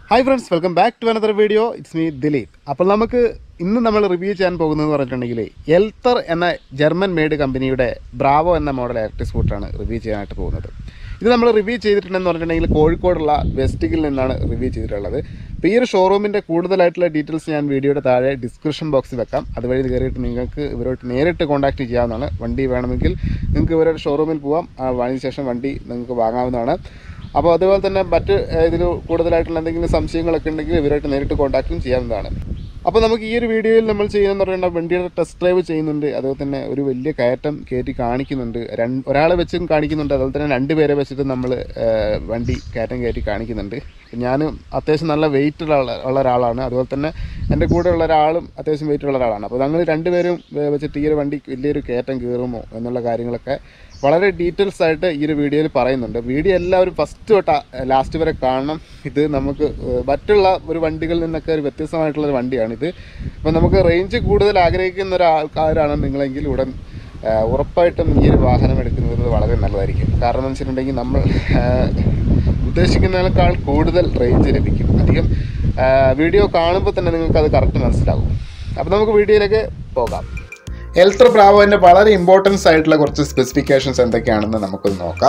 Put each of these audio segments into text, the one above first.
Hi friends welcome back to another video it's me Dileep അപ്പോൾ നമുക്ക് ഇന്ന് നമ്മൾ റിവ്യൂ ചെയ്യാൻ പോകുന്നതെന്ന് പറഞ്ഞിട്ടുണ്ടെങ്കിൽ എൽത്തർ എന്ന ജർമ്മൻ മെയ്ഡ് കമ്പനിയുടെ ബ്രാവോ എന്ന മോഡൽ ഇലക്ട്രിക് സ്കൂട്ടറാണ് റിവ്യൂ ചെയ്യാനായിട്ട് പോകുന്നത് ഇത് നമ്മൾ റിവ്യൂ ചെയ്തിട്ടുണ്ടെന്ന് പറഞ്ഞിട്ടുണ്ടെങ്കിൽ കോഴിക്കോടുള്ള വെസ്റ്റിഗിൽ നിന്നാണ് റിവ്യൂ ചെയ്തിട്ടുള്ളത് അപ്പോൾ ഈ ഒരു ഷോറൂമിൻ്റെ കൂടുതലായിട്ടുള്ള ഡീറ്റെയിൽസ് ഞാൻ വീഡിയോയുടെ താഴെ ഡിസ്ക്രിപ്ഷൻ ബോക്സിൽ വെക്കാം അതുവഴി കയറിയിട്ട് നിങ്ങൾക്ക് ഇവരോട്ട് നേരിട്ട് കോൺടാക്ട് ചെയ്യാവുന്നതാണ് വണ്ടി വേണമെങ്കിൽ നിങ്ങൾക്ക് ഇവരുടെ ഷോറൂമിൽ പോവാം ആ അതിന് ശേഷം വണ്ടി നിങ്ങൾക്ക് വാങ്ങാവുന്നതാണ് അപ്പോൾ അതുപോലെ തന്നെ മറ്റ് ഇതിൽ കൂടുതലായിട്ടുള്ള എന്തെങ്കിലും സംശയങ്ങളൊക്കെ ഉണ്ടെങ്കിൽ ഇവരായിട്ട് നേരിട്ട് കോൺടാക്റ്റും ചെയ്യാവുന്നതാണ് അപ്പോൾ നമുക്ക് ഈ ഒരു വീഡിയോയിൽ നമ്മൾ ചെയ്യുന്നതെന്ന് പറയുന്നത് വണ്ടിയുടെ ടെസ്റ്റ് ഡ്രൈവ് ചെയ്യുന്നുണ്ട് അതുപോലെ തന്നെ ഒരു വലിയ കയറ്റം കയറ്റി കാണിക്കുന്നുണ്ട് രണ്ട് ഒരാളെ വെച്ചും കാണിക്കുന്നുണ്ട് അതുപോലെ തന്നെ രണ്ട് പേരെ വെച്ചിട്ട് നമ്മൾ വണ്ടി കയറ്റം കയറ്റി കാണിക്കുന്നുണ്ട് ഞാൻ അത്യാവശ്യം നല്ല വെയിറ്റ് ഉള്ള ഉള്ള ഒരാളാണ് അതുപോലെ തന്നെ എൻ്റെ കൂടെ ഉള്ള ഒരാളും അത്യാവശ്യം വെയിറ്റ് ഉള്ള ഒരാളാണ് അപ്പോൾ ഞങ്ങൾ രണ്ടുപേരും വേ- വെച്ചിട്ട് ഈ ഒരു വണ്ടി വലിയൊരു കയറ്റം കയറുമോ എന്നുള്ള കാര്യങ്ങളൊക്കെ വളരെ ഡീറ്റെയിൽസ് ആയിട്ട് ഈ ഒരു വീഡിയോയിൽ പറയുന്നുണ്ട് വീഡിയോ എല്ലാവരും ഫസ്റ്റ് തൊട്ട് ലാസ്റ്റ് വരെ കാണണം ഇത് നമുക്ക് ഏഹ്, മറ്റുള്ള ഒരു വണ്ടികളിൽ നിന്നൊക്കെ ഒരു വ്യത്യസ്തമായിട്ടുള്ള ഒരു വണ്ടിയാണിത് അപ്പോൾ നമുക്ക് റേഞ്ച് കൂടുതൽ ആഗ്രഹിക്കുന്ന ഒരാൾക്കാരാണ് നിങ്ങളെങ്കിൽ ഉടൻ ഏഹ്, ഉറപ്പായിട്ടും ഈ ഒരു വാഹനം എടുക്കുന്നത് വളരെ നല്ലതായിരിക്കും കാരണം എന്ന് വെച്ചിട്ടുണ്ടെങ്കിൽ നമ്മൾ ഏഹ്, ഉദ്ദേശിക്കുന്നതിനേക്കാൾ കൂടുതൽ റേഞ്ച് ലഭിക്കും അധികം ഏഹ്, വീഡിയോ കാണുമ്പോൾ തന്നെ നിങ്ങൾക്ക് അത് കറക്റ്റ് മനസ്സിലാവും അപ്പോൾ നമുക്ക് വീഡിയോയിലേക്ക് പോകാം എൽത്ര ബ്രാവോൻ്റെ വളരെ ഇമ്പോർട്ടൻസ് ആയിട്ടുള്ള കുറച്ച് സ്പെസിഫിക്കേഷൻസ് എന്തൊക്കെയാണെന്ന് നമുക്കൊന്ന് നോക്കാം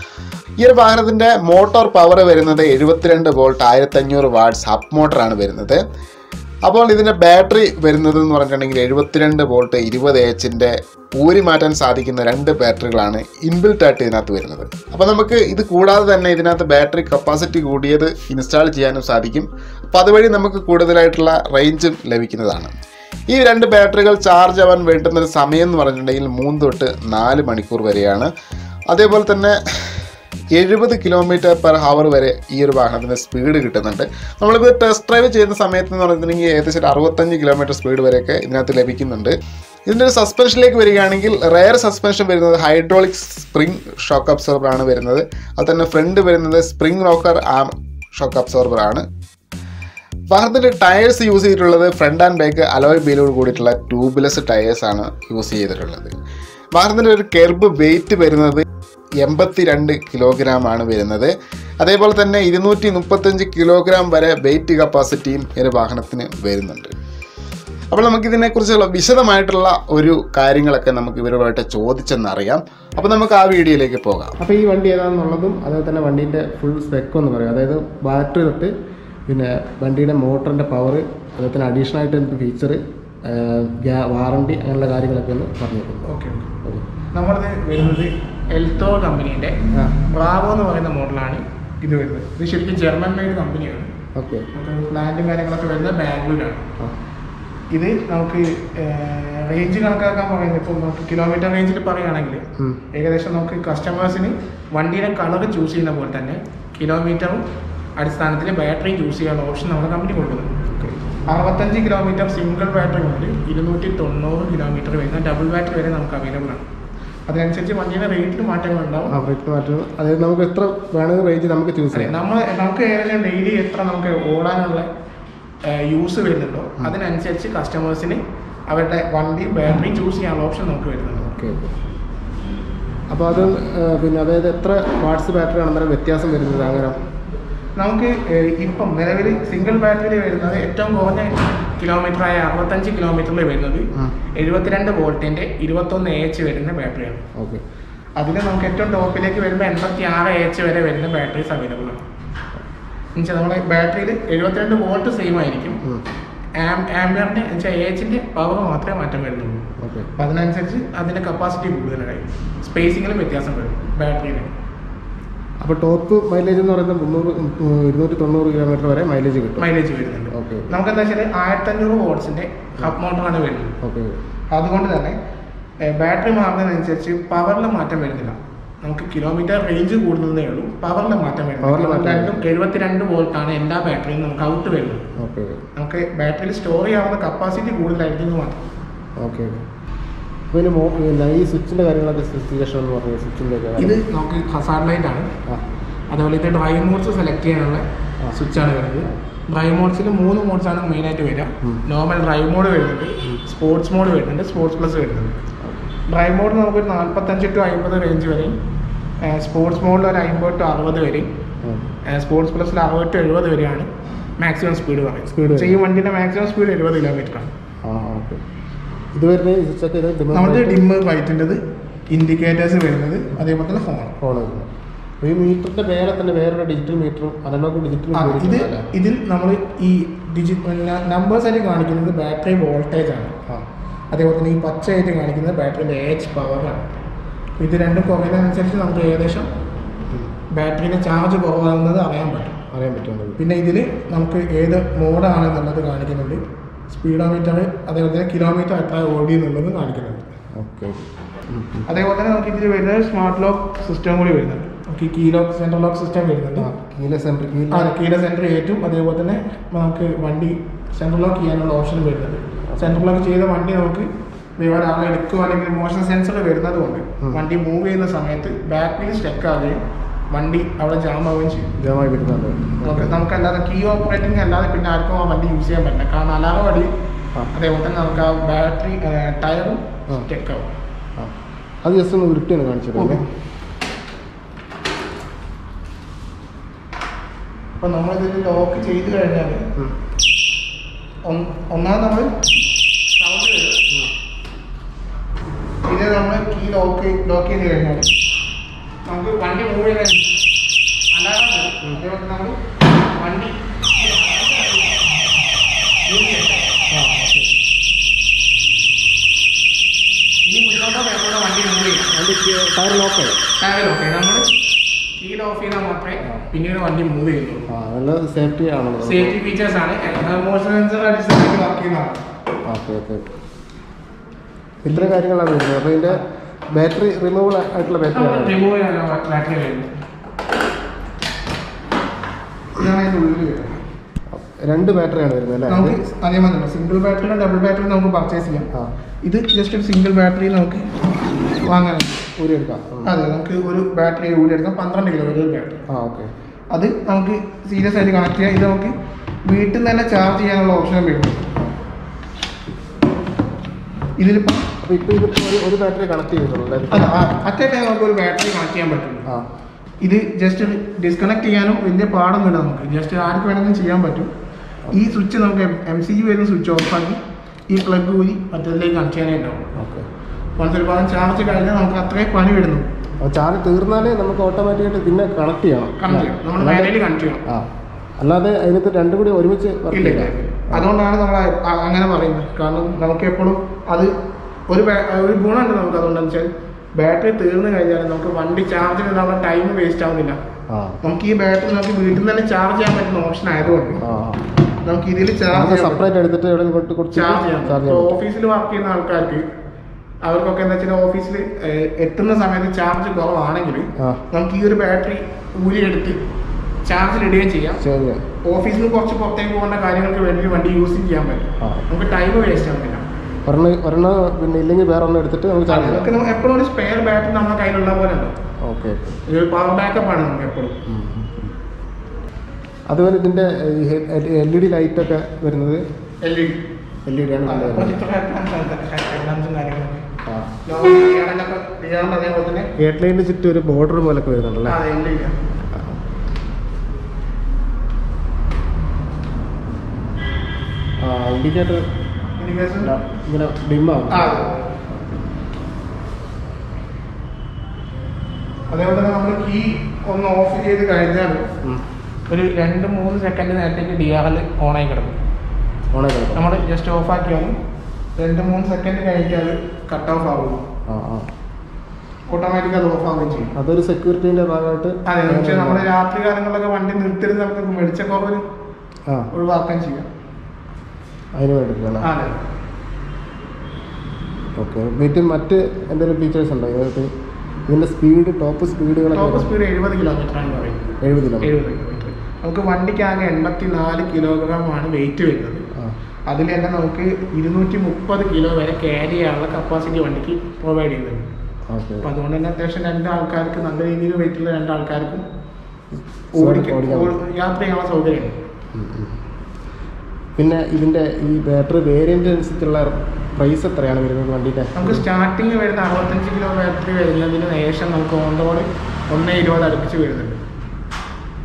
ഈ ഒരു വാഹനത്തിൻ്റെ മോട്ടോർ പവർ വരുന്നത് എഴുപത്തിരണ്ട് വോൾട്ട് ആയിരത്തഞ്ഞൂറ് വാട്ട്സ് അപ്പ് മോട്ടറാണ് വരുന്നത് അപ്പോൾ ഇതിൻ്റെ ബാറ്ററി വരുന്നത് എന്ന് പറഞ്ഞിട്ടുണ്ടെങ്കിൽ എഴുപത്തിരണ്ട് വോൾട്ട് ഇരുപത് എച്ചിൻ്റെ ഊരി മാറ്റാൻ സാധിക്കുന്ന രണ്ട് ബാറ്ററികളാണ് ഇൻബിൽട്ട് ആയിട്ട് ഇതിനകത്ത് വരുന്നത് അപ്പോൾ നമുക്ക് ഇത് കൂടാതെ തന്നെ ഇതിനകത്ത് ബാറ്ററി കപ്പാസിറ്റി കൂടിയത് ഇൻസ്റ്റാൾ ചെയ്യാനും സാധിക്കും അപ്പോൾ അതുവഴി നമുക്ക് കൂടുതലായിട്ടുള്ള റേഞ്ചും ലഭിക്കുന്നതാണ് ഈ രണ്ട് ബാറ്ററികൾ ചാർജ് ആവാൻ വേണ്ടുന്ന ഒരു സമയം എന്ന് പറഞ്ഞിട്ടുണ്ടെങ്കിൽ മൂന്ന് തൊട്ട് നാല് മണിക്കൂർ വരെയാണ് അതേപോലെ തന്നെ എഴുപത് കിലോമീറ്റർ പെർ ഹവർ വരെ ഈ ഒരു വാഹനത്തിന് സ്പീഡ് കിട്ടുന്നുണ്ട് നമ്മളിപ്പോൾ ടെസ്റ്റ് ഡ്രൈവ് ചെയ്യുന്ന സമയത്ത് എന്ന് പറഞ്ഞിട്ടുണ്ടെങ്കിൽ ഏകദേശം ഒരു അറുപത്തഞ്ച് കിലോമീറ്റർ സ്പീഡ് വരെയൊക്കെ ഇതിനകത്ത് ലഭിക്കുന്നുണ്ട് ഇതിൻ്റെ ഒരു സസ്പെൻഷനിലേക്ക് വരികയാണെങ്കിൽ റയർ സസ്പെൻഷൻ വരുന്നത് ഹൈഡ്രോളിക് സ്പ്രിംഗ് ഷോക്ക് അബ്സോർബർ ആണ് വരുന്നത് അത് തന്നെ ഫ്രണ്ട് വരുന്നത് spring rocker arm shock absorber ആണ് വാഹനത്തിൻ്റെ ടയേഴ്സ് യൂസ് ചെയ്തിട്ടുള്ളത് ഫ്രണ്ട് ആൻഡ് ബാക്ക് അലോയ് ബീലോട് കൂടിയിട്ടുള്ള ട്യൂബ്ലെസ് ടയേഴ്സ് ആണ് യൂസ് ചെയ്തിട്ടുള്ളത് വാഹനത്തിൻ്റെ ഒരു കെർബ് വെയിറ്റ് വരുന്നത് എൺപത്തി രണ്ട് കിലോഗ്രാം ആണ് വരുന്നത് അതേപോലെ തന്നെ ഇരുന്നൂറ്റി മുപ്പത്തഞ്ച് കിലോഗ്രാം വരെ വെയിറ്റ് കപ്പാസിറ്റിയും ഈ ഒരു വാഹനത്തിന് വരുന്നുണ്ട് അപ്പോൾ നമുക്കിതിനെക്കുറിച്ചുള്ള വിശദമായിട്ടുള്ള ഒരു കാര്യങ്ങളൊക്കെ നമുക്ക് ഇവരുമായിട്ട് ചോദിച്ചെന്നറിയാം അപ്പോൾ നമുക്ക് ആ വീഡിയോയിലേക്ക് പോകാം അപ്പോൾ ഈ വണ്ടി ഏതാണെന്നുള്ളതും അതുപോലെ തന്നെ വണ്ടീൻ്റെ ഫുൾ സ്പെക്ക് എന്ന് പറയും അതായത് ബാറ്ററി തൊട്ട് പിന്നെ വണ്ടിയുടെ മോട്ടറിൻ്റെ പവർ അതുപോലെ തന്നെ അഡീഷണൽ ആയിട്ട് എന്ത് ഫീച്ചർ വാറണ്ടി അങ്ങനെയുള്ള കാര്യങ്ങളൊക്കെ ഒന്ന് പറഞ്ഞിട്ടുണ്ട് ഓക്കെ നമ്മളത് വരുന്നത് എൽത്തോ കമ്പനീൻ്റെ ആ ബ്രാവോ എന്ന് പറയുന്ന മോഡലാണ് ഇത് വരുന്നത് ഇത് ശരിക്കും ജർമ്മൻ മെയ്ഡ് കമ്പനിയാണ് ഓക്കെ നമുക്ക് പ്ലാന്റും കാര്യങ്ങളൊക്കെ വരുന്നത് ബാംഗ്ലൂരാണ് ആ ഇത് നമുക്ക് റേഞ്ച് കണക്കാക്കാൻ പറയുന്നത് ഇപ്പോൾ നമുക്ക് കിലോമീറ്റർ റേഞ്ചിൽ പറയുകയാണെങ്കിൽ ഉം. ഏകദേശം നമുക്ക് കസ്റ്റമേഴ്സിന് വണ്ടിയുടെ കളർ ചൂസ് ചെയ്യുന്ന പോലെ തന്നെ കിലോമീറ്ററും അടിസ്ഥാനത്തിൽ ബാറ്ററി ചൂസ് ചെയ്യാനുള്ള ഓപ്ഷൻ നമ്മുടെ കമ്പനി കൊടുക്കുന്നുണ്ട് അറുപത്തഞ്ച് കിലോമീറ്റർ സിംഗിൾ ബാറ്ററി മുതൽ ഇരുന്നൂറ്റി തൊണ്ണൂറ് കിലോമീറ്റർ വരുന്ന ഡബിൾ ബാറ്ററി വരെ നമുക്ക് അവൈലബിൾ ആണ് അതിനനുസരിച്ച് വണ്ടിയുടെ റേറ്റിൽ മാറ്റങ്ങൾ ഉണ്ടാവും ആ റേറ്റ് മാറ്റും അതായത് നമുക്ക് എത്ര വേണമെങ്കിൽ റേഞ്ച് നമുക്ക് ചൂസ് അതെ ചെയ്യാം നമ്മൾ നമുക്ക് ഏകദേശം ഡെയിലി എത്ര നമുക്ക് ഓടാനുള്ള യൂസ് വരുന്നുണ്ടോ അതിനനുസരിച്ച് കസ്റ്റമേഴ്സിന് അവരുടെ വണ്ടി ബാറ്ററി ചൂസ് ചെയ്യാനുള്ള ഓപ്ഷൻ നമുക്ക് വരുന്നുണ്ട് ഓക്കെ ഓക്കെ അപ്പോൾ അത് ആ, പിന്നെ അതായത് എത്ര വാട്ട്സ് ബാറ്ററി ആണെന്നേരം വ്യത്യാസം വരുന്നത് അങ്ങനെ നമുക്ക് ഏഹ്, ഇപ്പം നിലവിൽ സിംഗിൾ ബാറ്ററിയിൽ വരുന്നത് ഏറ്റവും കുറഞ്ഞ കിലോമീറ്റർ ആയ അറുപത്തഞ്ച് കിലോമീറ്ററിൽ വരുന്നത് ആ. എഴുപത്തിരണ്ട് വോൾട്ടിന്റെ ഇരുപത്തൊന്ന് എച്ച് വരുന്ന ബാറ്ററിയാണ് ഓക്കെ അതിൽ നമുക്ക് ഏറ്റവും ടോപ്പിലേക്ക് വരുമ്പോൾ എൺപത്തി ആറ് എച്ച് വരെ വരുന്ന ബാറ്ററീസ് അവൈലബിൾ ആണ് എന്നുവെച്ചാൽ നമ്മളെ ബാറ്ററിയിൽ എഴുപത്തിരണ്ട് വോൾട്ട് സെയിം ആയിരിക്കും ആംബിയറിന്റെ വെച്ചാൽ എച്ചിന്റെ പവർ മാത്രമേ മാറ്റം വരുന്നുള്ളൂ ഓക്കെ അപ്പം അതിനനുസരിച്ച് അതിന്റെ കപ്പാസിറ്റി കൂടുതലായി സ്പേസിങ്ങിലും വ്യത്യാസം വരും ബാറ്ററിയിൽ അപ്പോൾ ടോപ്പ് മൈലേജ് എന്ന് പറയുന്നത് മുന്നൂറ് ഉം, ഇരുന്നൂറ്റി തൊണ്ണൂറ് കിലോമീറ്റർ വരെ മൈലേജ് കിട്ടും മൈലേജ് വരുന്നുണ്ട് ഓക്കെ നമുക്ക് എന്താ വെച്ചാൽ ആയിരത്തഞ്ഞൂറ് വോട്ട്സിന്റെ ഹബ് മോട്ടറാണ് വരുന്നത് ഓക്കെ അതുകൊണ്ട് തന്നെ ബാറ്ററി മാറുന്നതിനനുസരിച്ച് പവറിൽ മാറ്റം വരുന്നില്ല നമുക്ക് കിലോമീറ്റർ റേഞ്ച് കൂടുന്നതേ ഉള്ളൂ പവറിൽ മാറ്റം പവറിൽ വരുന്നത് മാറ്റം രണ്ടും എഴുപത്തിരണ്ട് വോൾട്ട് ആണ് എല്ലാ ബാറ്ററിയും നമുക്ക് ഔട്ട് വരുന്നത് ഓക്കെ നമുക്ക് ബാറ്ററിയിൽ സ്റ്റോർ ചെയ്യാവുന്ന കപ്പാസിറ്റി കൂടുതലായിരിക്കും എന്ന് മാത്രം ഓക്കെ പിന്നെ മോ പിന്നെ ഈ സ്വിച്ചിൻ്റെ കാര്യങ്ങളൊക്കെ സ്പെസിഫിക്കേഷൻ എന്ന് പറഞ്ഞത് സ്വിച്ചിൻ്റെ ഇത് നമുക്ക് ഹസാർഡ് ലൈറ്റ് ആണ് ആ അതുപോലെ ഇത് ഡ്രൈവ് മോഡ്സ് സെലക്ട് ചെയ്യാനുള്ള ആ. സ്വിച്ചാണ് വരുന്നത് ഡ്രൈവ് മോഡ്സിൽ മൂന്ന് മോഡ്സ് ആണ് മെയിനായിട്ട് വരിക ഉം. നോർമൽ ഡ്രൈവ് മോഡ് വരുന്നുണ്ട് സ്പോർട്സ് മോഡ് വരുന്നുണ്ട് സ്പോർട്സ് പ്ലസ് വരുന്നുണ്ട് ഡ്രൈവ് മോഡ് നമുക്കൊരു നാൽപ്പത്തഞ്ച് ടു അമ്പത് റേഞ്ച് വരെയും സ്പോർട്സ് മോഡിൽ ഒരു അമ്പത് ടു അറുപത് വരെയും ആ സ്പോർട്സ് പ്ലസിൽ അറുപത് ടു എഴുപത് വരെയാണ് മാക്സിമം സ്പീഡ് പറയും Speed പക്ഷേ ഈ വണ്ടിയുടെ മാക്സിമം സ്പീഡ് എഴുപത് കിലോമീറ്റർ ആണ് ആ ഓക്കെ ഇത് വരുന്നത് ഈ സ്വിച്ചൊക്കെ ഇത് dim നമ്മുടെ light ഡിമ്മ് വൈറ്റിൻ്റെത് ഇൻഡിക്കേറ്റേഴ്സ് വരുന്നത് അതേപോലെ തന്നെ ഫോൺ ഫോൺ വരുന്നത് അപ്പോൾ ഈ മീറ്ററിന്റെ പേരെ തന്നെ വേറൊരു ഡിജിറ്റൽ മീറ്ററും അനലോഗ് ഡിജിറ്റൽ ആ ഇത് ഇതിൽ നമ്മൾ ഈ ഡിജി നമ്പേഴ്സ് ആയിട്ട് കാണിക്കുന്നത് ബാറ്ററി വോൾട്ടേജ് ആണ് ആ അതേപോലെ തന്നെ ഈ പച്ചയായിട്ട് കാണിക്കുന്നത് ബാറ്ററിയുടെ ഏജ് പവറാണ് ഇത് രണ്ടും കുറയുന്നതനുസരിച്ച് നമുക്ക് ഏകദേശം ബാറ്ററിയുടെ ചാർജ് കുറവാകുന്നത് അറിയാൻ പറ്റും അറിയാൻ പറ്റുന്നത് പിന്നെ ഇതിൽ നമുക്ക് ഏത് മോഡാണെന്നുള്ളത് കാണിക്കുന്നുണ്ട് സ്പീഡോമീറ്റർ അതേപോലെ തന്നെ കിലോമീറ്റർ എത്ര ഓടി എന്നുള്ളത് കാണിക്കുന്നുണ്ട് ഓക്കെ അതേപോലെ തന്നെ നമുക്ക് ഇതിൽ വരുന്നത് സ്മാർട്ട് ലോക്ക് സിസ്റ്റം കൂടി വരുന്നുണ്ട് നമുക്ക് ഈ key lock central lock system വരുന്നുണ്ട് കീല സെൻറ്റർ ആ കീല കീയുടെ സെൻറ്റർ ഏറ്റും അതേപോലെ തന്നെ നമുക്ക് വണ്ടി സെൻട്രൽ ലോക്ക് ചെയ്യാനുള്ള ഓപ്ഷൻ വരുന്നുണ്ട് സെൻട്രൽ ലോക്ക് ചെയ്ത വണ്ടി നമുക്ക് വേറെ ആളെ എടുക്കുകയോ അല്ലെങ്കിൽ മോഷൻ സെൻസർ വരുന്നത് കൊണ്ട് ഉം. വണ്ടി മൂവ് ചെയ്യുന്ന സമയത്ത് ബാക്ക് വീൽ സ്റ്റക്ക് ആവുകയും വണ്ടി അവിടെ ജാം ആവുകയും ചെയ്യും ജമായി വരുന്നുണ്ട് നമുക്ക് നമുക്കല്ലാതെ കീ ഓപ്പറേറ്റിംഗ് അല്ലാതെ പിന്നെ ആർക്കും ആ വണ്ടി യൂസ് ചെയ്യാൻ പറ്റില്ല കാരണം അലാറം വടി ആ. അതേപോലെ തന്നെ നമുക്ക് ആ ബാറ്ററി ടയറും ആ. സ്റ്റക്ക് ആവും ആ അത് ജസ്റ്റ് ഒന്ന് ഉരുട്ടിയാണ് കാണിച്ചിട്ടുണ്ട് അപ്പോൾ നമ്മളിതിൽ ലോക്ക് ചെയ്ത് കഴിഞ്ഞാൽ ഒന്നാമത് നമ്മൾ സൗണ്ട് വരും ഇത് നമ്മൾ കീ ലോക്ക് ലോക്ക് ചെയ്ത് കഴിഞ്ഞാൽ നമുക്ക് വണ്ടി മൂവ് ചെയ്ത് അലാറം വരും അതേപോലെ നമ്മൾ വണ്ടി move ചെയ്യട്ടെ. ഇനി മുന്നോട്ടോ വേറെ വണ്ടി മൂവ് ചെയ്യും അതിൻ്റെ ടയർ ലോക്കായി ടയർ ഓക്കെ നമ്മൾ കീ ഓഫ് ചെയ്താൽ മാത്രമേ പിന്നീട് വണ്ടി മൂവ് ചെയ്യുള്ളൂ ആ നല്ല സേഫ്റ്റി ആണല്ലോ സേഫ്റ്റി ഫീച്ചേഴ്സ് ആണ് മോഷൻ സെൻസർ അടിസ്ഥാനത്തിൽ വർക്ക് ചെയ്യുന്നതാണ് ഓക്കെ ഓക്കെ ഇത്ര കാര്യങ്ങളാണ് വരുന്നത് അപ്പോൾ ഇതിൻ്റെ ബാറ്ററി റിമൂവൽ ആയിട്ടുള്ള ബാറ്ററി റിമൂവ് ചെയ്യാനുള്ള ബാറ്ററി വരുന്നത് ഇതാണ് അതിൻ്റെ ഉള്ളിൽ വരുന്നത് രണ്ട് ബാറ്ററിയാണ് വരുന്നത് അല്ലേ നമുക്ക് അതേമാതിരി സിംഗിൾ ബാറ്ററി ഡബിൾ ബാറ്ററി നമുക്ക് പർച്ചേസ് ചെയ്യാം ആ ഇത് ജസ്റ്റ് ഒരു സിംഗിൾ ബാറ്ററി നമുക്ക് വാങ്ങാൻ ഊരി എടുക്കാം അതെ നമുക്ക് ഒരു ബാറ്ററി കൂടി എടുക്കാം പന്ത്രണ്ട് കിലോ ഒരു ബാറ്ററി ആ ഓക്കെ അത് നമുക്ക് സീരിയസ് ആയിട്ട് കണക്ട് ചെയ്യാം ഇത് നമുക്ക് വീട്ടിൽ നിന്ന് തന്നെ ചാർജ് ചെയ്യാനുള്ള ഓപ്ഷനും വരും ഇതിലിപ്പോൾ അപ്പോൾ ഇപ്പോൾ ഇത് ഒരു ഒരു ബാറ്ററി കണക്ട് ചെയ്തിട്ടുള്ളൂ അല്ലേ? അല്ല അറ്റേ ടൈം നമുക്ക് ഒരു ബാറ്ററി കണക്ട് ചെയ്യാൻ പറ്റും ആ ഇത് ജസ്റ്റ് ഡിസ്കണക്ട് ചെയ്യാനും വലിയ പാടൊന്നുമില്ല നമുക്ക് ജസ്റ്റ് ആർക്ക് വേണമെങ്കിലും ചെയ്യാൻ പറ്റും ഈ സ്വിച്ച് നമുക്ക് എം സി ജി വരുന്ന സ്വിച്ച് ഓഫ് ആക്കി ഈ പ്ലഗ് ഊരി മറ്റേതിലേക്ക് കണക്ട് ചെയ്യാനേ ഉണ്ടാവും ഓക്കെ വൺസ് ഒരു ഭാഗം ചാർജ് കഴിഞ്ഞാൽ നമുക്ക് അത്രയും പണി വരുന്നു അപ്പോൾ ചാർജ് തീർന്നാലേ നമുക്ക് ഓട്ടോമാറ്റിക്കായിട്ട് പിന്നെ കണക്ട് ചെയ്യണം കണക്ട് ചെയ്യണം നമ്മൾ അല്ലാതെ- മാനുവലി കണക്ട് ചെയ്യണം ആ അല്ലാതെ അതിനകത്ത് രണ്ടും കൂടി ഒരുമിച്ച് work ഇല്ല ഇല്ല ചെയ്യില്ല. അതുകൊണ്ടാണ് നമ്മൾ അ- അങ്ങനെ പറയുന്നത് കാരണം നമുക്ക് എപ്പോഴും അത് ഒരു ബാ- ഒരു ഗുണമുണ്ട് നമുക്ക് അതുകൊണ്ടെന്ന് വെച്ചാൽ ബാറ്ററി തീർന്നു കഴിഞ്ഞാൽ നമുക്ക് വണ്ടി ചാർജ് ചെയ്യാനുള്ള ടൈം വേസ്റ്റ് ആവുന്നില്ല ആ നമുക്ക് ഈ ബാറ്ററി നമുക്ക് വീട്ടിൽ നിന്ന് തന്നെ ചാർജ് ചെയ്യാൻ പറ്റുന്ന ഓപ്ഷൻ ആയതുകൊണ്ട് ആ നമുക്ക് ഇതിൽ ചാർജ് നമുക്ക് ചെയ്യാൻ സെപ്പറേറ്റ് എടുത്തിട്ട് എവിടെ കൊടുത്ത് കൊടുത്ത് ചാർജ് ചെയ്യാം ചാർജ് ചെയ്യാൻ പറ്റും. ഓഫീസിൽ വർക്ക് ചെയ്യുന്ന ആൾക്കാർക്ക് അവർക്കൊക്കെ എന്താ വെച്ചാൽ ഓഫീസിൽ എത്തുന്ന സമയത്ത് ചാർജ് കുറവാണെങ്കിൽ ആ നമുക്ക് ഈ ഒരു ബാറ്ററി ഊരിയെടുത്ത് ചാർജിൽ ഇടുകയും ചെയ്യാം ശരി ഓഫീസിൽ നിന്ന് കുറച്ച് പുറത്തേക്ക് പോകേണ്ട കാര്യങ്ങൾക്ക് വേണ്ടി വണ്ടി യൂസ് ചെയ്യാൻ പറ്റും ആ നമുക്ക് ടൈം വേസ്റ്റ് ആവുന്നില്ല ഒരെണ്ണം ഒരെണ്ണം പിന്നെ ഇല്ലെങ്കിൽ വേറെ ഒരെണ്ണം എടുത്തിട്ട് നമുക്ക് ചാർജ് ചെയ്യാം നമുക്ക് എപ്പോഴും ഒരു സ്പെയർ ബാറ്ററി നമ്മുടെ കയ്യിലുള്ള പോലെ ഉണ്ട് ഓക്കെ ഒരു പവർ ബാക്കപ്പ് ആണ് നമുക്ക് എപ്പോഴും അതുപോലെ ഇതിൻ്റെ എൽ ഇ ഡി ലൈറ്റൊക്കെ വരുന്നത് L E L E D ആണ് നല്ലത്. ഹെഡ്ലാമ്പ്സും കാര്യങ്ങളൊക്കെ ആ ഡിയാറിന്റെ അതേപോലെ തന്നെ ഗേറ്റ് ലൈനിന് ചുറ്റും ഒരു ബോർഡർ പോലൊക്കെ വരുന്നുണ്ടല്ലേ അതെ എൽ ഇ ഡി ആ ഇൻഡിക്കേറ്റർ ഇൻഡിക്കേഷൻ ഇങ്ങനെ ഡിമ്മാവും ആ അതേപോലെ തന്നെ നമ്മൾ കീ ഒന്ന് ഓഫ് ചെയ്ത് കഴിഞ്ഞാൽ ഒരു രണ്ട് മൂന്ന് സെക്കൻഡ് നേരത്തേക്ക് ഡി ആർ എൽ ഓണായി കിടക്കും ഓണേ കിടക്കും നമ്മൾ ജസ്റ്റ് ഓഫ് ആക്കിയാലും രണ്ട് മൂന്ന് സെക്കൻഡ് കഴിഞ്ഞാൽ കട്ട് ഓഫ് ആവുള്ളൂ ആ ആ ഓട്ടോമാറ്റിക് അത് ഓഫ് ആവുകയും ചെയ്യും അതൊരു സെക്യൂരിറ്റീൻ്റെ ഭാഗമായിട്ട് അതെ പക്ഷേ നമ്മൾ രാത്രി കാലങ്ങളിലൊക്കെ വണ്ടി നിർത്തിയിരുന്ന നമുക്ക് വെളിച്ചക്കുറവ് ആ ഒഴിവാക്കാൻ ചെയ്യാം അതിന് വേണ്ടിയിട്ടാണ് അതെ ഓക്കെ വീട്ടിൽ മറ്റ് എന്തെങ്കിലും ഫീച്ചേഴ്സ് ഉണ്ടോ ഇതിനകത്ത് ഇതിൻ്റെ സ്പീഡ് ടോപ്പ് ടോപ്പ് സ്പീഡുകളൊക്കെ സ്പീഡ് എഴുപത് കിലോമീറ്റർ ആണ് പറയുന്നത് എഴുപത് കിലോമീറ്റർ എഴുപത് കിലോമീറ്റർ നമുക്ക് വണ്ടിക്ക് ആകെ എൺപത്തി നാല് കിലോഗ്രാം ആണ് വെയിറ്റ് വരുന്നത് ആ അതിൽ തന്നെ നമുക്ക് ഇരുന്നൂറ്റി മുപ്പത് കിലോ വരെ ക്യാരി ചെയ്യാനുള്ള കപ്പാസിറ്റി വണ്ടിക്ക് പ്രൊവൈഡ് ചെയ്യുന്നുണ്ട് ഓക്കെ അപ്പം അതുകൊണ്ട് തന്നെ അത്യാവശ്യം രണ്ട് ആൾക്കാർക്ക് നല്ല രീതിയിൽ വെയിറ്റുള്ള രണ്ട് ആൾക്കാർക്കും സുഖമായിട്ട് ഓടിക്ക- ഓടിക്കാൻ ഓ- യാത്ര ചെയ്യാനുള്ള സൗകര്യമുണ്ട് പിന്നെ ഇതിൻ്റെ ഈ ബാറ്ററി വേരിയൻ്റ് അനുസരിച്ചുള്ള പ്രൈസ് എത്രയാണ് വരുന്നത് വണ്ടിയുടെ നമുക്ക് സ്റ്റാർട്ടിങ് വരുന്ന അറുപത്തഞ്ച് കിലോ ബാറ്ററി വരുന്നതിന് ശേഷം നമുക്ക് ഓൺ റോഡ് ഒന്ന് ഇരുപത് അടുപ്പിച്ച് വരുന്നുണ്ട്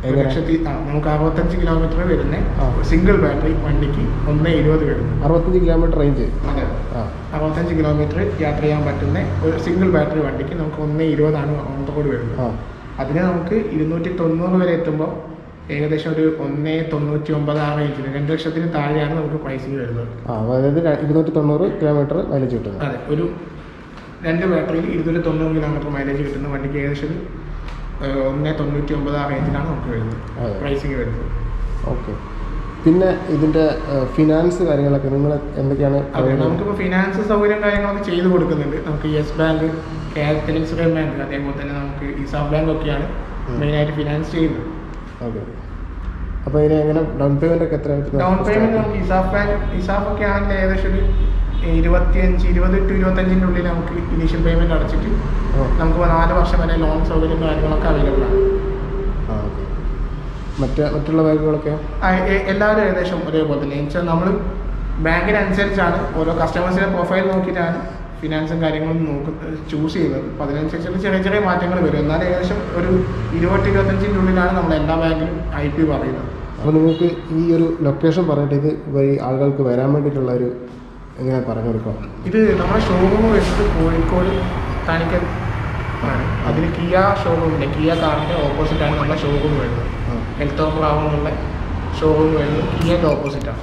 ഒരു ലക്ഷത്തി ആ, നമുക്ക് അറുപത്തഞ്ച് കിലോമീറ്റർ വരുന്ന ആ. സിംഗിൾ ബാറ്ററി വണ്ടിക്ക് ഒന്ന് ഇരുപത് വരുന്നു അറുപത്തഞ്ച് കിലോമീറ്റർ റേഞ്ച് അതെ ആ അറുപത്തഞ്ച് കിലോമീറ്റർ യാത്ര ചെയ്യാൻ പറ്റുന്ന ഒരു സിംഗിൾ ബാറ്ററി വണ്ടിക്ക് നമുക്ക് ഒന്ന് ഇരുപതാണ് ഓൺ റോഡ് വരുന്നത് ആ അതിന് നമുക്ക് ഇരുന്നൂറ്റി തൊണ്ണൂറ് വരെ എത്തുമ്പോൾ ഏകദേശം ഒരു ഒന്ന് തൊണ്ണൂറ്റി ഒമ്പത് ആ റേഞ്ചിൽ രണ്ട് ലക്ഷത്തിന് താഴെയാണ് നമുക്ക് പ്രൈസിങ് വരുന്നത് ആ അതായത് ര- ഇരുന്നൂറ്റി തൊണ്ണൂറ് കിലോമീറ്റർ മൈലേജ് കിട്ടുന്നത് അതെ ഒരു രണ്ട് ബാറ്ററിയിൽ ഇരുന്നൂറ്റി തൊണ്ണൂറ് കിലോമീറ്റർ മൈലേജ് കിട്ടുന്ന വണ്ടിക്ക് ഏകദേശം ഒരു, ഏഹ്, ഒന്ന് തൊണ്ണൂറ്റി ഒമ്പത് ആ റേഞ്ചിലാണ് നമുക്ക് വരുന്നത് അതെ. പ്രൈസിങ് വരുന്നത് ഓക്കെ പിന്നെ ഇതിൻ്റെ ഫിനാൻസ് കാര്യങ്ങളൊക്കെ നിങ്ങൾ എന്തൊക്കെയാണ് അതെ പറയുന്നത്? നമുക്കിപ്പോൾ ഫിനാൻസ് സൗകര്യം കാര്യങ്ങളൊക്കെ ചെയ്ത് കൊടുക്കുന്നുണ്ട് നമുക്ക് യെസ് ബാങ്ക് കേരളത്തിൽ ഇൻഷുറൻസ് ബാങ്ക് അതേപോലെ തന്നെ നമുക്ക് ഇസാഫ് ബാങ്ക് ഒക്കെയാണ് ഉം. മെയിനായിട്ട് ഫിനാൻസ് ചെയ്യുന്നത് ഓക്കെ അപ്പോൾ ഇതിന് എങ്ങനെ ഡൗൺ പേയ്മെൻ്റ് ഒക്കെ എത്ര ഡൗൺ പേയ്മെന്റ് നമുക്ക് ഇസാഫ് ബാങ്ക് ഇസാഫ് ഒക്കെ ആണെങ്കിൽ ഏകദേശം ഒരു ഇരുപത്തിയഞ്ച് ഇരുപത് ടു ഇരുപത്തഞ്ചിൻ്റെ ഉള്ളിൽ നമുക്ക് ഇനീഷ്യൽ പേയ്മെന്റ് അടച്ചിട്ട് ആ നമുക്ക് നാല് വർഷം വരെ ലോൺ സൗകര്യം കാര്യങ്ങളൊക്കെ അവൈലബിൾ ആണ് ആ ഓക്കെ മറ്റ് മറ്റുള്ള ബാങ്കുകളൊക്കെ ആ, എ- എല്ലാവരും ഏകദേശം ഒരേപോലെ തന്നെ എന്നുവെച്ചാൽ നമ്മൾ ബാങ്കിനനുസരിച്ചാണ് ഓരോ കസ്റ്റമേഴ്സിന്റെ പ്രൊഫൈൽ നോക്കിയിട്ടാണ് ഫിനാൻസും കാര്യങ്ങളും നോക്ക് ചൂസ് ചെയ്യുന്നത് അപ്പോൾ അതിനനുസരിച്ചുള്ള ചെറിയ ചെറിയ മാറ്റങ്ങൾ വരും എന്നാൽ ഏകദേശം ഒരു ഇരുപത്തി ഇരുപത്തഞ്ചിൻ്റെ ഉള്ളിലാണ് നമ്മൾ എല്ലാ ബാങ്കിലും ഐ പി പറയുന്നത് അപ്പോൾ നിങ്ങൾക്ക് ഈ ഒരു ലൊക്കേഷൻ പറഞ്ഞിട്ട് ഇത് വഴി ആളുകൾക്ക് വരാൻ വേണ്ടിയിട്ടുള്ള ഒരു എങ്ങനെ പറഞ്ഞു കൊടുക്കാം ഇത് നമ്മുടെ ഷോറൂം വരുന്നത് കോഴിക്കോട് താണിക്കൽ ആണ് അതിന് കിയ ഷോറൂമിൻ്റെ കിയ കാറിൻ്റെ ഓപ്പോസിറ്റാണ് നമ്മുടെ ഷോറൂം വരുന്നത് ഹെൽത്ത് ഓഫ് എന്നുള്ള ഷോറൂം വരുന്നത് കിയൻ്റെ ഓപ്പോസിറ്റാണ്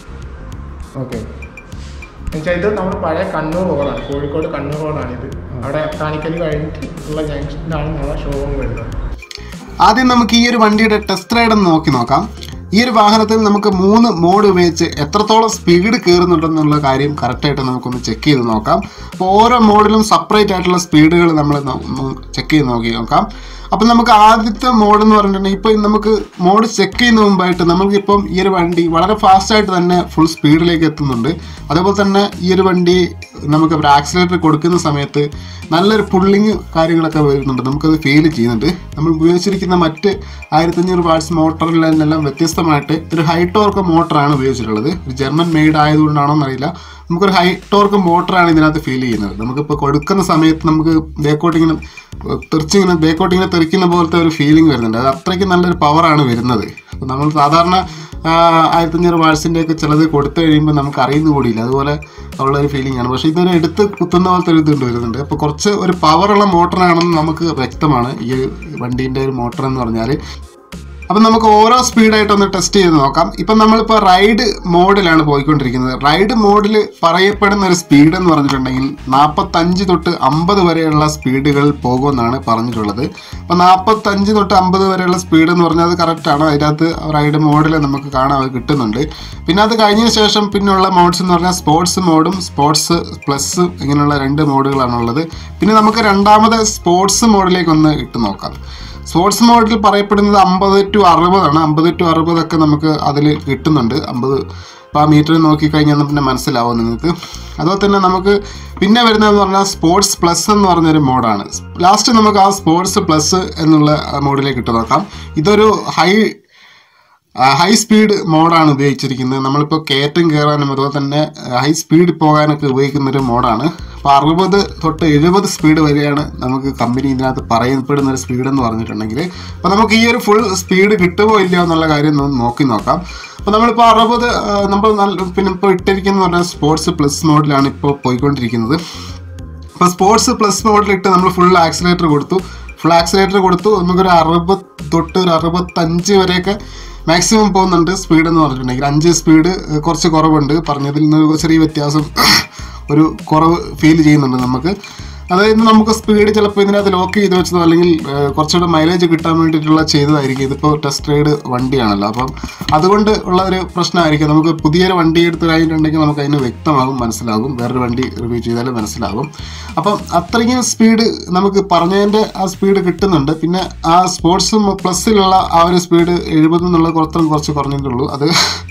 ഓക്കെ എന്നുവെച്ചാൽ ഇത് നമ്മുടെ പഴയ കണ്ണൂർ റോഡാണ് കോഴിക്കോട് കണ്ണൂർ റോഡാണ് ഇത് അവിടെ താണിക്കൽ കഴിഞ്ഞിട്ട് ഉള്ള ജംഗ്ഷനിലാണ് നമ്മുടെ ഷോറൂം വരുന്നത് ആദ്യം നമുക്ക് ഈ ഒരു വണ്ടിയുടെ ടെസ്റ്റ് റൈഡ് ഒന്ന് നോക്കി നോക്കാം ഈ ഒരു വാഹനത്തിൽ നമുക്ക് മൂന്ന് മോഡ് ഉപയോഗിച്ച് എത്രത്തോളം സ്പീഡ് കയറുന്നുണ്ടെന്നുള്ള കാര്യം കറക്റ്റായിട്ട് നമുക്കൊന്ന് ചെക്ക് ചെയ്ത് നോക്കാം അപ്പോൾ ഓരോ മോഡിലും സെപ്പറേറ്റ് ആയിട്ടുള്ള സ്പീഡുകൾ നമ്മൾ ചെക്ക് ചെയ്ത് നോക്കി നോക്കാം അപ്പം നമുക്ക് ആദ്യത്തെ മോഡ് എന്ന് പറഞ്ഞിട്ടുണ്ടെങ്കിൽ ഇപ്പം നമുക്ക് മോഡ് ചെക്ക് ചെയ്യുന്ന മുമ്പായിട്ട് നമുക്കിപ്പം ഈ ഒരു വണ്ടി വളരെ ഫാസ്റ്റായിട്ട് തന്നെ ഫുൾ സ്പീഡിലേക്ക് എത്തുന്നുണ്ട് അതേപോലെ തന്നെ ഈ ഒരു വണ്ടി നമുക്ക് ഒരു ആക്സിലേറ്റർ കൊടുക്കുന്ന സമയത്ത് നല്ലൊരു പുള്ളിങ് കാര്യങ്ങളൊക്കെ വരുന്നുണ്ട് നമുക്കത് ഫീൽ ചെയ്യുന്നുണ്ട് നമ്മൾ ഉപയോഗിച്ചിരിക്കുന്ന മറ്റ് ആയിരത്തഞ്ഞൂറ് വാട്ട്സ് മോട്ടറിൽ നിന്നെല്ലാം വ്യത്യസ്തമായിട്ട് ഒരു ഹൈ ടോർക്ക് മോട്ടറാണ് ഉപയോഗിച്ചിട്ടുള്ളത് ഒരു ജർമ്മൻ മെയ്ഡ് ആയതുകൊണ്ടാണോ എന്നറിയില്ല നമുക്കൊരു ഹൈ ടോർക്ക് മോട്ടറാണ് ഇതിനകത്ത് ഫീൽ ചെയ്യുന്നത് നമുക്കിപ്പോൾ കൊടുക്കുന്ന സമയത്ത് നമുക്ക് ബേക്കോട്ടിങ്ങനെ തെറിച്ചിങ്ങനെ ബേക്കോട്ടിങ്ങനെ തെറിക്കുന്ന പോലത്തെ ഒരു ഫീലിംഗ് വരുന്നുണ്ട് അത് അത്രയ്ക്ക് നല്ലൊരു പവറാണ് വരുന്നത് അപ്പോൾ നമ്മൾ സാധാരണ ആയിരത്തഞ്ഞൂറ് വാട്സിൻ്റെ ഒക്കെ ചിലത് കൊടുത്തു കഴിയുമ്പോൾ നമുക്ക് അറിയുന്ന കൂടിയില്ല അതുപോലെ ഉള്ള ഒരു ഫീലിംഗ് ആണ് പക്ഷേ ഇതൊരു എടുത്ത് കുത്തുന്ന പോലത്തെ ഒരു ഇതുണ്ട് വരുന്നുണ്ട് അപ്പോൾ കുറച്ച് ഒരു പവറുള്ള മോട്ടറാണെന്ന് നമുക്ക് വ്യക്തമാണ് ഈ വണ്ടീൻ്റെ ഒരു മോട്ടർ എന്ന് പറഞ്ഞാൽ അപ്പം നമുക്ക് ഓരോ സ്പീഡായിട്ട് ഒന്ന് ടെസ്റ്റ് ചെയ്ത് നോക്കാം ഇപ്പം നമ്മളിപ്പോൾ റൈഡ് മോഡിലാണ് പോയിക്കൊണ്ടിരിക്കുന്നത് റൈഡ് മോഡിൽ പറയപ്പെടുന്ന ഒരു സ്പീഡ് എന്ന് പറഞ്ഞിട്ടുണ്ടെങ്കിൽ നാൽപ്പത്തഞ്ച് തൊട്ട് അമ്പത് വരെയുള്ള സ്പീഡുകൾ പോകുമെന്നാണ് പറഞ്ഞിട്ടുള്ളത് അപ്പോൾ നാൽപ്പത്തഞ്ച് തൊട്ട് അമ്പത് വരെയുള്ള സ്പീഡ് എന്ന് പറഞ്ഞാൽ അത് കറക്റ്റാണ് അതിനകത്ത് റൈഡ് മോഡിൽ നമുക്ക് കാണാൻ അത് കിട്ടുന്നുണ്ട് പിന്നെ അത് കഴിഞ്ഞ ശേഷം പിന്നെയുള്ള മോഡ്സ് എന്ന് പറഞ്ഞാൽ സ്പോർട്സ് മോഡും സ്പോർട്സ് പ്ലസ് ഇങ്ങനെയുള്ള രണ്ട് മോഡുകളാണുള്ളത് പിന്നെ നമുക്ക് രണ്ടാമത് സ്പോർട്സ് മോഡിലേക്ക് ഒന്ന് ഇട്ട് നോക്കാം സ്പോർട്സ് മോഡിൽ പറയപ്പെടുന്നത് അമ്പത് ടു അറുപതാണ് അമ്പത് ടു അറുപതൊക്കെ നമുക്ക് അതിൽ കിട്ടുന്നുണ്ട് അമ്പത് അപ്പോൾ ആ മീറ്റർ നോക്കിക്കഴിഞ്ഞാൽ പിന്നെ മനസ്സിലാവും നിങ്ങൾക്ക് അതുപോലെ തന്നെ നമുക്ക് പിന്നെ വരുന്നതെന്ന് പറഞ്ഞാൽ സ്പോർട്സ് പ്ലസ് എന്ന് പറഞ്ഞൊരു മോഡാണ് ലാസ്റ്റ് നമുക്ക് ആ സ്പോർട്സ് പ്ലസ് എന്നുള്ള മോഡിലേക്ക് ഇട്ട് നോക്കാം ഇതൊരു ഹൈ ഹൈ സ്പീഡ് മോഡാണ് ഉപയോഗിച്ചിരിക്കുന്നത് നമ്മളിപ്പോൾ കയറ്റം കയറാനും അതുപോലെ തന്നെ ഹൈ സ്പീഡ് പോകാനൊക്കെ ഉപയോഗിക്കുന്ന ഒരു മോഡാണ് അപ്പോൾ അറുപത് തൊട്ട് എഴുപത് സ്പീഡ് വരെയാണ് നമുക്ക് കമ്പനി ഇതിനകത്ത് പറയപ്പെടുന്ന ഒരു സ്പീഡ് എന്ന് പറഞ്ഞിട്ടുണ്ടെങ്കിൽ അപ്പോൾ നമുക്ക് ഈ ഒരു ഫുൾ സ്പീഡ് കിട്ടുമോ ഇല്ലയോ എന്നുള്ള കാര്യം ഒന്ന് നോക്കി നോക്കാം അപ്പോൾ നമ്മളിപ്പോൾ അറുപത് ആ, നമ്മൾ നല്ല പിന്നെ ഇപ്പോൾ ഇട്ടിരിക്കുന്നത് പറഞ്ഞാൽ സ്പോർട്സ് പ്ലസ് മോഡിലാണ് ഇപ്പോൾ പോയിക്കൊണ്ടിരിക്കുന്നത് അപ്പോൾ സ്പോർട്സ് പ്ലസ് മോഡിലിട്ട് നമ്മൾ ഫുൾ ആക്സിലേറ്റർ കൊടുത്തു ഫുൾ ആക്സിലേറ്റർ കൊടുത്തു നമുക്കൊരു അറുപത് തൊട്ട് ഒരു അറുപത്തഞ്ച് വരെയൊക്കെ മാക്സിമം പോകുന്നുണ്ട് സ്പീഡ് എന്ന് പറഞ്ഞിട്ടുണ്ടെങ്കിൽ അഞ്ച് സ്പീഡ് കുറച്ച് കുറവുണ്ട് പറഞ്ഞതിൽ നിന്ന് ഒരു ചെറിയ വ്യത്യാസം ഒരു കുറവ് ഫീൽ ചെയ്യുന്നുണ്ട് നമുക്ക് അതായത് നമുക്ക് സ്പീഡ് ചിലപ്പോൾ ഇതിനകത്ത് ലോക്ക് ചെയ്ത് വെച്ചതോ അല്ലെങ്കിൽ ഏഹ്, കുറച്ചുകൂടെ മൈലേജ് കിട്ടാൻ വേണ്ടിയിട്ടുള്ള ചെയ്തതായിരിക്കും ഇതിപ്പോൾ ടെസ്റ്റ് റൈഡ് വണ്ടിയാണല്ലോ അപ്പം അതുകൊണ്ട് ഉള്ള ഒരു പ്രശ്നമായിരിക്കും നമുക്ക് പുതിയൊരു വണ്ടി എടുത്ത് കഴിഞ്ഞിട്ടുണ്ടെങ്കിൽ നമുക്ക് അതിന് വ്യക്തമാകും മനസ്സിലാകും വേറൊരു വണ്ടി റിവ്യൂ ചെയ്താലും മനസ്സിലാകും അപ്പം അത്രയ്ക്കും സ്പീഡ് നമുക്ക് പറഞ്ഞതിൻ്റെ ആ സ്പീഡ് കിട്ടുന്നുണ്ട് പിന്നെ ആ സ്പോർട്സ് പ്ലസ്സിലുള്ള ആ ഒരു സ്പീഡ് എഴുപത് എന്നുള്ള കുറച്ചും കുറച്ച് കുറഞ്ഞിട്ടുള്ളൂ അത്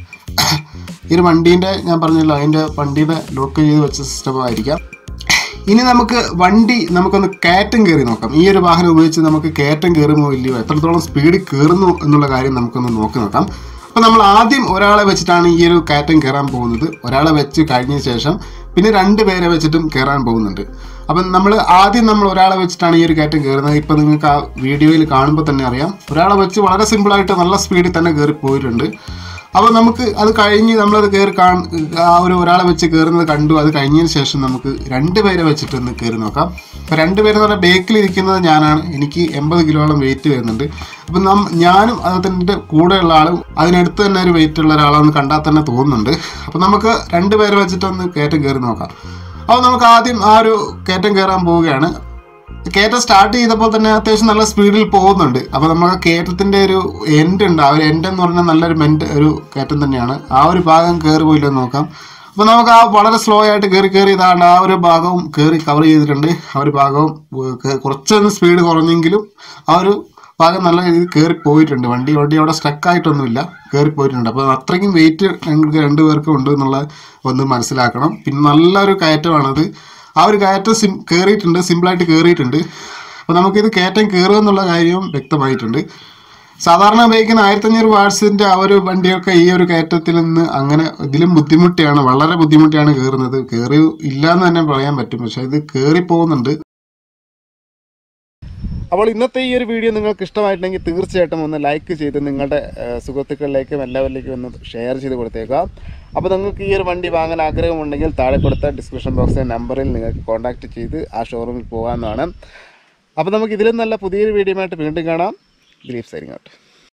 ഈ ഒരു വണ്ടീൻ്റെ ഞാൻ പറഞ്ഞല്ലോ അതിൻ്റെ വണ്ടിയുടെ ലോക്ക് ചെയ്ത് വെച്ച സിസ്റ്റമായിരിക്കാം ഇനി നമുക്ക് വണ്ടി നമുക്കൊന്ന് കയറ്റം കയറി നോക്കാം ഈ ഒരു വാഹനം ഉപയോഗിച്ച് നമുക്ക് കയറ്റം കയറുമോ ഇല്ലയോ എത്രത്തോളം സ്പീഡ് കയറുന്നു എന്നുള്ള കാര്യം നമുക്കൊന്ന് നോക്കി നോക്കാം അപ്പോൾ നമ്മൾ ആദ്യം ഒരാളെ വെച്ചിട്ടാണ് ഈ ഒരു കയറ്റം കയറാൻ പോകുന്നത് ഒരാളെ വെച്ച് കഴിഞ്ഞ ശേഷം പിന്നെ രണ്ട് പേരെ വെച്ചിട്ടും കയറാൻ പോകുന്നുണ്ട് അപ്പം നമ്മൾ ആദ്യം നമ്മൾ ഒരാളെ വെച്ചിട്ടാണ് ഈ ഒരു കയറ്റം കയറുന്നത് ഇപ്പം നിങ്ങൾക്ക് ആ വീഡിയോയിൽ കാണുമ്പോൾ തന്നെ അറിയാം ഒരാളെ വെച്ച് വളരെ സിമ്പിളായിട്ട് നല്ല സ്പീഡിൽ തന്നെ കയറി പോയിട്ടുണ്ട് അപ്പോൾ നമുക്ക് അത് കഴിഞ്ഞ് നമ്മളത് കയറി കാ ആ ഒരു ഒരാളെ വെച്ച് കയറുന്നത് കണ്ടു അത് കഴിഞ്ഞതിന് ശേഷം നമുക്ക് രണ്ട് പേരെ വെച്ചിട്ട് ഒന്ന് കയറി നോക്കാം അപ്പോൾ രണ്ട് പേരെന്ന് പറഞ്ഞാൽ ബേക്കിൽ ഇരിക്കുന്നത് ഞാനാണ് എനിക്ക് എൺപത് കിലോളം വെയിറ്റ് വരുന്നുണ്ട് അപ്പം നം ഞാനും അതിൻ്റെ കൂടെയുള്ള ആളും അതിനടുത്ത് തന്നെ ഒരു വെയിറ്റ് ഉള്ള ഒരാളാണെന്ന് കണ്ടാൽ തന്നെ തോന്നുന്നുണ്ട് അപ്പോൾ നമുക്ക് രണ്ട് പേരെ വെച്ചിട്ടൊന്ന് കയറ്റം കയറി നോക്കാം അപ്പോൾ നമുക്ക് ആദ്യം ആ ഒരു കയറ്റം കയറാൻ പോവുകയാണ് കയറ്റം സ്റ്റാർട്ട് ചെയ്തപ്പോൾ തന്നെ അത്യാവശ്യം നല്ല സ്പീഡിൽ പോകുന്നുണ്ട് അപ്പോൾ നമുക്ക് ആ കയറ്റത്തിൻ്റെ ഒരു എൻഡ് ഉണ്ട് ആ ഒരു എൻഡ് എന്ന് പറഞ്ഞാൽ നല്ലൊരു മെൻറ്റ് ഒരു കയറ്റം തന്നെയാണ് ആ ഒരു ഭാഗം കയറി പോയില്ലോ നോക്കാം അപ്പോൾ നമുക്ക് ആ വളരെ സ്ലോ ആയിട്ട് കയറി കയറി ഇതാണ്ട് ആ ഒരു ഭാഗവും കയറി കവർ ചെയ്തിട്ടുണ്ട് ആ ഒരു ഭാഗവും ഏർ, കേ- കുറച്ചൊന്ന് സ്പീഡ് കുറഞ്ഞെങ്കിലും ആ ഒരു ഭാഗം നല്ല രീതിയിൽ കയറി പോയിട്ടുണ്ട് വണ്ടി വണ്ടി അവിടെ സ്റ്റക്ക് ആയിട്ടൊന്നുമില്ല കയറി പോയിട്ടുണ്ട് അപ്പോൾ അത്രയ്ക്കും വെയിറ്റ് ഞങ്ങൾക്ക് രണ്ടുപേർക്കും ഉണ്ട് എന്നുള്ള ഒന്ന് മനസ്സിലാക്കണം പിന്നെ നല്ലൊരു കയറ്റമാണത് ആ ഒരു കയറ്റം സിം കയറിയിട്ടുണ്ട് സിമ്പിളായിട്ട് കയറിയിട്ടുണ്ട് അപ്പോൾ നമുക്കിത് കയറ്റം കയറുക എന്നുള്ള കാര്യവും വ്യക്തമായിട്ടുണ്ട് സാധാരണ ഉപയോഗിക്കുന്ന ആയിരത്തഞ്ഞൂറ് വാട്സിൻ്റെ ആ ഒരു വണ്ടിയൊക്കെ ഈ ഒരു കയറ്റത്തിൽ നിന്ന് അങ്ങനെ ഇതിലും ബുദ്ധിമുട്ടിയാണ് വളരെ ബുദ്ധിമുട്ടിയാണ് കയറുന്നത് കയറി ഇല്ല എന്ന് തന്നെ പറയാൻ പറ്റും പക്ഷേ ഇത് കയറി പോകുന്നുണ്ട് അപ്പോൾ ഇന്നത്തെ ഈ ഒരു വീഡിയോ നിങ്ങൾക്ക് ഇഷ്ടമായിട്ടുണ്ടെങ്കിൽ തീർച്ചയായിട്ടും ഒന്ന് ലൈക്ക് ചെയ്ത് നിങ്ങളുടെ ഏഹ്, സുഹൃത്തുക്കളിലേക്കും എല്ലാവരിലേക്കും ഒന്ന് ഷെയർ ചെയ്ത് കൊടുത്തേക്കുക അപ്പോൾ നിങ്ങൾക്ക് ഈ ഒരു വണ്ടി വാങ്ങാൻ ആഗ്രഹമുണ്ടെങ്കിൽ താഴെ കൊടുത്ത ഡിസ്ക്രിപ്ഷൻ ബോക്സിലെ നമ്പറിൽ നിങ്ങൾക്ക് കോൺടാക്റ്റ് ചെയ്ത് ആ ഷോറൂമിൽ പോകാവുന്നതാണ് അപ്പോൾ നമുക്ക് ഇതിലും നല്ല പുതിയൊരു വീഡിയോ ആയിട്ട് വീണ്ടും കാണാം ദിലീപ് സൈനിങ് ഔട്ട്